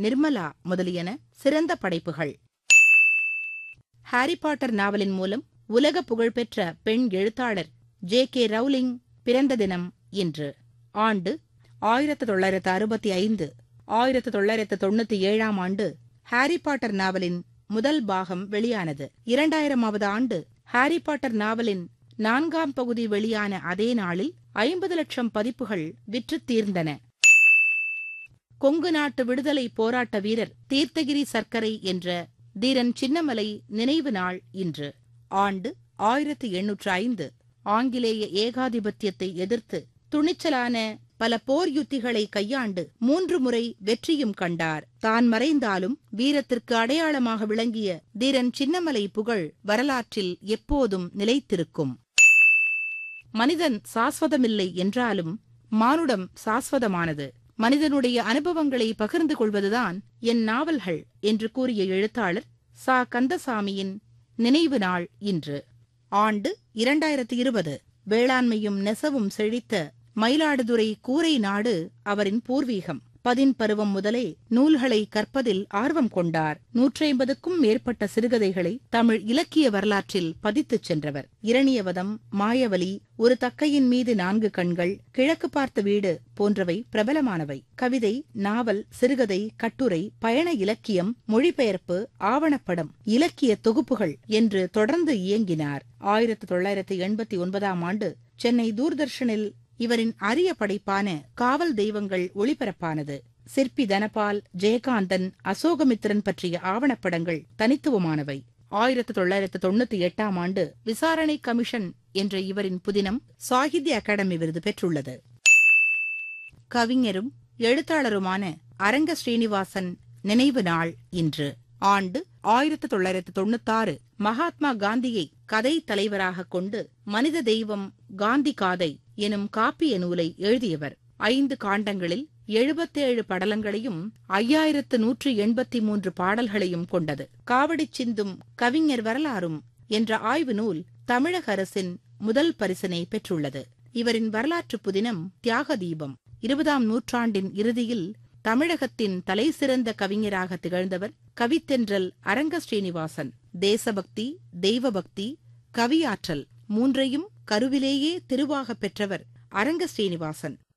நிர்மலா முதலியன சிறந்த படைப்புகள் ஹாரி பாட்டர் நாவலின் மூலம் உலக புகழ்பெற்ற பெண் எழுத்தாளர் ஜே கே ரவுலிங் பிறந்த தினம் இன்று ஆண்டு ஆயிரத்து தொள்ளாயிரத்து அறுபத்தி ஐந்து ஆயிரத்து தொள்ளாயிரத்து தொண்ணூத்தி ஏழாம் ஆண்டு ஹாரி பாட்டர் நாவலின் முதல் பாகம் வெளியானது இரண்டாயிரமாவது ஆண்டு ஹாரி பாட்டர் நாவலின் நான்காம் பகுதி வெளியான அதே நாளில் ஐம்பது லட்சம் பதிப்புகள் விற்றுத் தீர்ந்தன கொங்கு நாட்டு விடுதலை போராட்ட வீரர் தீர்த்தகிரி சர்க்கரை என்ற தீரன் சின்னமலை நினைவு நாள் இன்று ஆண்டு ஆயிரத்து எண்ணூற்று ஐந்து ஆங்கிலேய ஏகாதிபத்தியத்தை எதிர்த்து துணிச்சலான பல போர் யுத்திகளை கையாண்டு மூன்று முறை வெற்றியும் கண்டார் தான் மறைந்தாலும் வீரத்திற்கு அடையாளமாக விளங்கிய தீரன் சின்னமலை புகழ் வரலாற்றில் எப்போதும் நிலைத்திருக்கும் மனிதன் சாஸ்வதமில்லை என்றாலும் மானுடம் சாஸ்வதமானது மனிதனுடைய அனுபவங்களை பகிர்ந்து கொள்வதுதான் என் நாவல்கள் என்று கூறிய எழுத்தாளர் சா கந்தசாமியின் நினைவு நாள் இன்று ஆண்டு இரண்டாயிரத்தி இருபது வேளாண்மையும் நெசவும் செழித்த மயிலாடுதுறை கூரை நாடு அவரின் பூர்வீகம் பதின் பருவம் முதலே நூல்களை கற்பதில் ஆர்வம் கொண்டார் நூற்றைம்பதுக்கும் மேற்பட்ட சிறுகதைகளை தமிழ் இலக்கிய வரலாற்றில் பதித்துச் சென்றவர் இரணியவதம் மாயவலி ஒரு தக்கையின் மீது நான்கு கண்கள் கிழக்கு பார்த்த வீடு போன்றவை பிரபலமானவை கவிதை நாவல் சிறுகதை கட்டுரை பயண இலக்கியம் மொழிபெயர்ப்பு ஆவணப்படம் இலக்கிய தொகுப்புகள் என்று தொடர்ந்து இயங்கினார் ஆயிரத்து தொள்ளாயிரத்து எண்பத்தி ஒன்பதாம் ஆண்டு சென்னை தூர்தர்ஷனில் இவரின் அரிய படைப்பான காவல் தெய்வங்கள் ஒளிபரப்பானது சிற்பி தனபால் ஜெயகாந்தன் அசோகமித்திரன் பற்றிய ஆவணப்படங்கள் தனித்துவமானவை ஆயிரத்து தொள்ளாயிரத்து தொண்ணூத்தி எட்டாம் ஆண்டு விசாரணை கமிஷன் என்ற இவரின் புதினம் சாகித்ய அகாடமி விருது பெற்றுள்ளது கவிஞரும் எழுத்தாளருமான அரங்க ஸ்ரீனிவாசன் நினைவு நாள் இன்று ஆண்டு ஆயிரத்து தொள்ளாயிரத்து தொண்ணூத்தாறு மகாத்மா காந்தியை கதை தலைவராக கொண்டு மனித தெய்வம் காந்தி காதை எனும் காப்பிய நூலை எழுதியவர் ஐந்து காண்டங்களில் எழுபத்தேழு படலங்களையும் ஐயாயிரத்து நூற்று எண்பத்தி மூன்று பாடல்களையும் கொண்டது காவடி சிந்தும் கவிஞர் வரலாறும் என்ற ஆய்வு நூல் தமிழக அரசின் முதல் பரிசினை பெற்றுள்ளது இவரின் வரலாற்று புதினம் தியாக தீபம் இருபதாம் நூற்றாண்டின் இறுதியில் தமிழகத்தின் தலைசிறந்த கவிஞராக திகழ்ந்தவர் கவித்தென்றல் அரங்க ஸ்ரீனிவாசன் தேசபக்தி தெய்வபக்தி கவியாற்றல் மூன்றையும் கருவிலேயே திருவாகப் பெற்றவர் அரங்க ஸ்ரீனிவாசன்